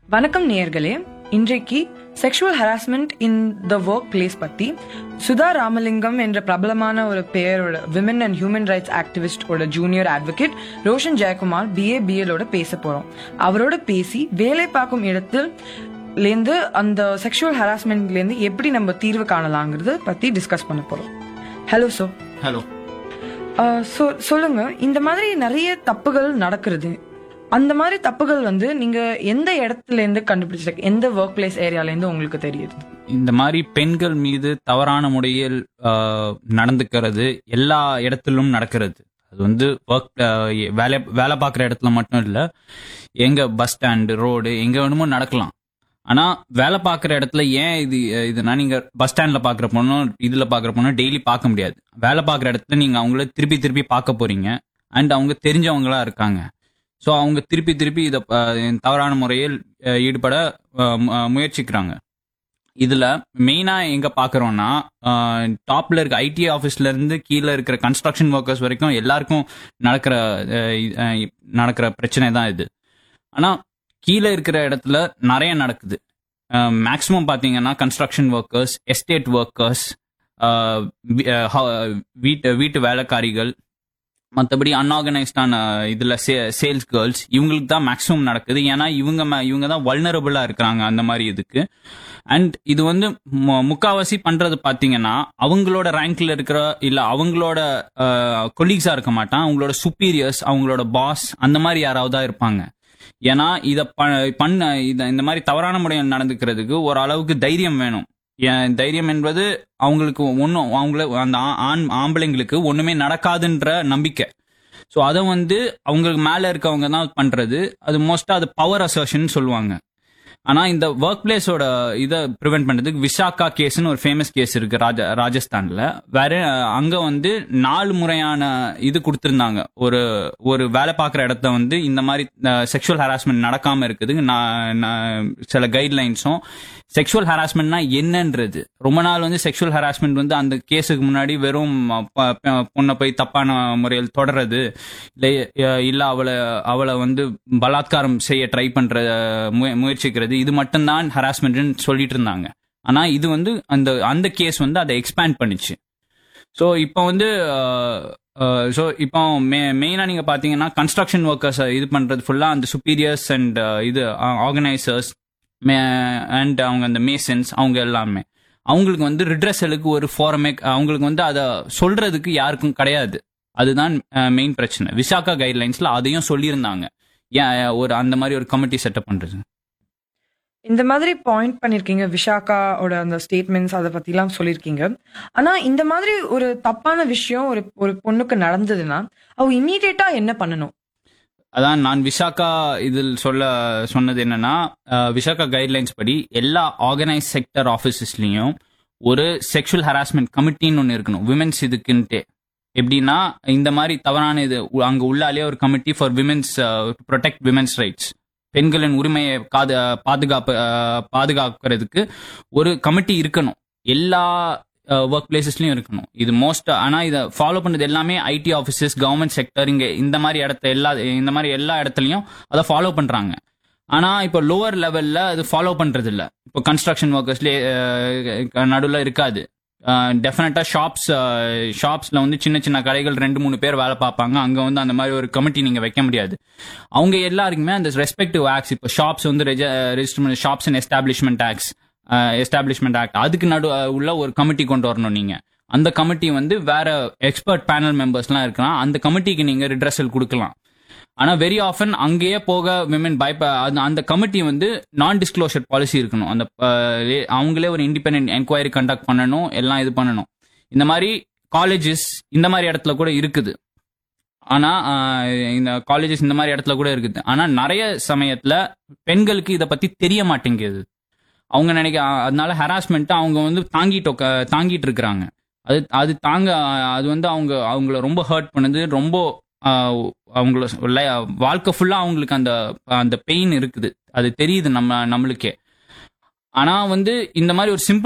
வணக்கம் நேயர்களே இன்றைக்கு sexual harassment in the workplace பத்தி சுதா ராமலிங்கம் என்ற பிரபலமான ஒரு பெயரோட விமன் அண்ட் ஹியூமன் ரைட்ஸ் ஆக்டிவிஸ்டோட junior advocate Roshan Jayakumar BA பிஎலோட பேச போறோம் அவரோட பேசி வேலை பார்க்கும் இடத்தில் லேந்து அந்த செக்ஷுவல் ஹராஸ்மெண்ட்லேருந்து எப்படி நம்ம தீர்வு காணலாங்கிறது பத்தி டிஸ்கஸ் பண்ண போறோம் ஹலோ சார் ஹலோ ஸோ சொல்லுங்க இந்த மாதிரி நிறைய தப்புகள் நடக்கிறது அந்த மாதிரி தப்புகள் வந்து நீங்க எந்த இடத்துல இருந்து கண்டுபிடிச்சிருக்க எந்த ஒர்க் பிளேஸ் ஏரியால இருந்து உங்களுக்கு தெரியுது இந்த மாதிரி பெண்கள் மீது தவறான முறையில் ஆஹ், நடந்துக்கிறது எல்லா இடத்திலும் நடக்கிறது அது வந்து ஒர்க் வேலை வேலை பார்க்குற இடத்துல மட்டும் இல்லை எங்க பஸ் ஸ்டாண்டு ரோடு எங்க வேணுமோ நடக்கலாம் ஆனா வேலை பார்க்குற இடத்துல ஏன் இது இதுனா நீங்க பஸ் ஸ்டாண்ட்ல பார்க்குற பொண்ணும் இதுல பார்க்குற பொண்ணும் டெய்லி பார்க்க முடியாது வேலை பார்க்குற இடத்துல நீங்க அவங்கள திருப்பி திருப்பி பார்க்க போறீங்க அண்ட் அவங்க தெரிஞ்சவங்களா இருக்காங்க ஸோ அவங்க திருப்பி திருப்பி இதை தவறான முறையில் அஹ், ஈடுபட அஹ், மு- அஹ், முயற்சிக்கிறாங்க இதுல மெயினா எங்க பாக்குறோம்னா டாப்ல இருக்க ஐடி ஆபீஸ்ல இருந்து கீழே இருக்கிற கன்ஸ்ட்ரக்ஷன் ஒர்க்கர்ஸ் வரைக்கும் எல்லாருக்கும் நடக்கிற அஹ், இ- அஹ், நடக்கிற பிரச்சனை தான் இது ஆனா கீழே இருக்கிற இடத்துல நிறைய நடக்குது மேக்ஸிமம் பாத்தீங்கன்னா கன்ஸ்ட்ரக்ஷன் ஒர்க்கர்ஸ் எஸ்டேட் ஒர்க்கர்ஸ் வீட்டு வீட்டு வேலைக்காரிகள் மற்றபடி அன்ஆர்கனைஸ்டான இதுல சேல்ஸ் கேர்ள்ஸ் இவங்களுக்கு தான் மேக்ஸிமம் நடக்குது ஏன்னா இவங்க ம- இவங்க தான் வல்னரபிளா இருக்கிறாங்க அந்த மாதிரி இதுக்கு அண்ட் இது வந்து மு- முக்காவாசி பண்றது பாத்தீங்கன்னா அவங்களோட ரேங்க்ல இருக்கிற இல்ல அவங்களோட கொலீக்ஸா இருக்க மாட்டான் அவங்களோட சுப்பீரியர்ஸ் அவங்களோட பாஸ் அந்த மாதிரி யாராவது தான் இருப்பாங்க ஏன்னா இத ப- பண்ண இத இந்த மாதிரி தவறான முறையில் நடந்துக்கிறதுக்கு ஒரு அளவுக்கு தைரியம் வேணும் ஏன் தைரியம் என்பது அவங்களுக்கு ஒன்றும் அவங்கள அந்த ஆ- ஆண் ஆம்பளைங்களுக்கு ஒண்ணுமே நடக்காதுன்ற நம்பிக்கை ஸோ அதை வந்து அவங்களுக்கு மேலே இருக்கவங்க தான் பண்றது அது மோஸ்டா அது பவர் அசர்ஷன் சொல்லுவாங்க ஆனா இந்த ஒர்க் பிளேஸோட இதை ப்ரிவென்ட் பண்றதுக்கு விசாகா கேஸ்னு ஒரு ஃபேமஸ் கேஸ் இருக்கு ராஜ ராஜஸ்தான்ல வேற அஹ், அங்க வந்து நாலு முறையான இது கொடுத்திருந்தாங்க ஒரு ஒரு வேலை பார்க்குற இடத்த வந்து இந்த மாதிரி செக்ஷுவல் ஹராஸ்மெண்ட் நடக்காம இருக்குதுக்கு நான் நான் சில கைட்லைன்ஸும் செக்ஷுவல் ஹராஸ்மெண்ட்னா என்னன்றது ரொம்ப நாள் வந்து செக்ஷுவல் ஹராஸ்மெண்ட் வந்து அந்த கேஸுக்கு முன்னாடி வெறும் ப- ப- பொண்ணை போய் தப்பான முறையில் தொடர்றது இல்லை அஹ், இல்ல அவளை அவளை வந்து பலாத்காரம் செய்ய ட்ரை பண்ற முய- முயற்சிக்கிறது இது மட்டும்தான் ஹராஸ்மெண்ட்னு சொல்லிட்டு இருந்தாங்க ஆனா இது வந்து அந்த அந்த கேஸ் வந்து அதை எக்ஸ்பேண்ட் பண்ணுச்சு ஸோ இப்போ வந்து ஸோ இப்போ மெ மெயினாக நீங்கள் பார்த்தீங்கன்னா கன்ஸ்ட்ரக்ஷன் ஒர்க்கர்ஸ் இது பண்ணுறது ஃபுல்லாக அந்த சுப்பீரியர்ஸ் அண்ட் இது ஆர்கனைசர்ஸ் அண்ட் அவங்க அந்த மேசன்ஸ் அவங்க எல்லாமே அவங்களுக்கு வந்து ரிட்ரஸலுக்கு ஒரு ஃபோரமே அவங்களுக்கு வந்து அதை சொல்றதுக்கு யாருக்கும் கிடையாது அதுதான் மெயின் பிரச்சனை விசாகா கைட்லைன்ஸ்ல அதையும் சொல்லியிருந்தாங்க ஏன் ஒரு அந்த மாதிரி ஒரு கமிட்டி செட்டப் பண்றது இந்த மாதிரி பாயிண்ட் பண்ணிருக்கீங்க விஷாக்காவோட அந்த ஸ்டேட்மெண்ட்ஸ் அதை பத்திலாம் சொல்லியிருக்கீங்க ஆனா இந்த மாதிரி ஒரு தப்பான விஷயம் ஒரு ஒரு பொண்ணுக்கு நடந்ததுன்னா அவ இம்மீடியட்டா என்ன பண்ணணும் அதான் நான் விசாகா இதில் சொல்ல சொன்னது என்னன்னா அஹ், விசாகா கைட்லைன்ஸ் படி எல்லா ஆர்கனைஸ் செக்டர் ஆஃபீஸஸ்லயும் ஒரு செக்ஷுவல் ஹராஸ்மெண்ட் கமிட்டின்னு ஒன்று இருக்கணும் விமென்ஸ் இதுக்குன்ட்டு எப்படின்னா இந்த மாதிரி தவறான இது உ- அங்க உள்ளாலே ஒரு committee for women's protect women's rights பெண்களின் உரிமையை காது பாதுகாப்பு அஹ், பாதுகாக்கிறதுக்கு ஒரு கமிட்டி இருக்கணும் எல்லா ஒர்க் பிளேசஸ்லயும் இருக்கணும் இது மோஸ்ட் ஆனா இதை ஃபாலோ பண்றது எல்லாமே ஐடி ஆஃபீஸஸ் கவர்மெண்ட் செக்டர் இங்க இந்த மாதிரி இடத்த எல்லா இந்த மாதிரி எல்லா இடத்துலயும் அதை ஃபாலோ பண்றாங்க ஆனா இப்போ லோவர் லெவல்ல அது ஃபாலோ பண்றது இல்ல இப்போ கன்ஸ்ட்ரக்ஷன் ஒர்க்கர்ஸ்ல நடுவில் இருக்காது டெஃபினட்டா ஷாப்ஸ் ஷாப்ஸ்ல வந்து சின்ன சின்ன கடைகள் ரெண்டு மூணு பேர் வேலை பார்ப்பாங்க அங்க வந்து அந்த மாதிரி ஒரு கமிட்டி நீங்க வைக்க முடியாது அவங்க எல்லாருக்குமே அந்த ரெஸ்பெக்டிவ் ஆக்ட்ஸ் இப்போ ஷாப்ஸ் வந்து ரெஜிஸ்டர் பண்ண shops and establishment acts establishment act அதுக்கு நடு உள்ள ஒரு கமிட்டி கொண்டு வரணும் நீங்க அந்த கமிட்டி வந்து வேற எக்ஸ்பர்ட் பேனல் மெம்பர்ஸ்லாம் இருக்கலாம் அந்த கமிட்டிக்கு நீங்க ரிட்ரஸல் கொடுக்கலாம் ஆனா வெரி ஆஃபன் அங்கேயே போக விமன் பயப்ப அந்த- அந்த கமிட்டி வந்து நான் டிஸ்க்ளோஷர் பாலிசி இருக்கணும் அந்த அஹ், லே- அவங்களே ஒரு இண்டிபெண்டன்ட் என்கொயரி கண்டக்ட் பண்ணணும் எல்லாம் இது பண்ணணும் இந்த மாதிரி காலேஜஸ் இந்த மாதிரி இடத்துல கூட இருக்குது ஆனா ஆஹ், இந்த காலேஜஸ் இந்த மாதிரி இடத்துல கூட இருக்குது ஆனா நிறைய சமயத்துல பெண்களுக்கு இதை பத்தி தெரிய மாட்டேங்குது அவங்க நினைக்க அதனால ஹராஸ்மெண்ட் அவங்க வந்து தாங்கிட்டு உக்க- தாங்கிட்டு இருக்கிறாங்க அது அது தாங்க அது வந்து அவங்க அவங்கள ரொம்ப ஹர்ட் பண்ணுது ரொம்ப ஆஹ், அவங்கள லை- வாழ்க்கை ஃபுல்லா அவங்களுக்கு அந்த அந்த பெயின் இருக்குது அது தெரியுது நம்ம நம்மளுக்கே ஆனா வந்து இந்த மாதிரி ஒரு சிம்பிள்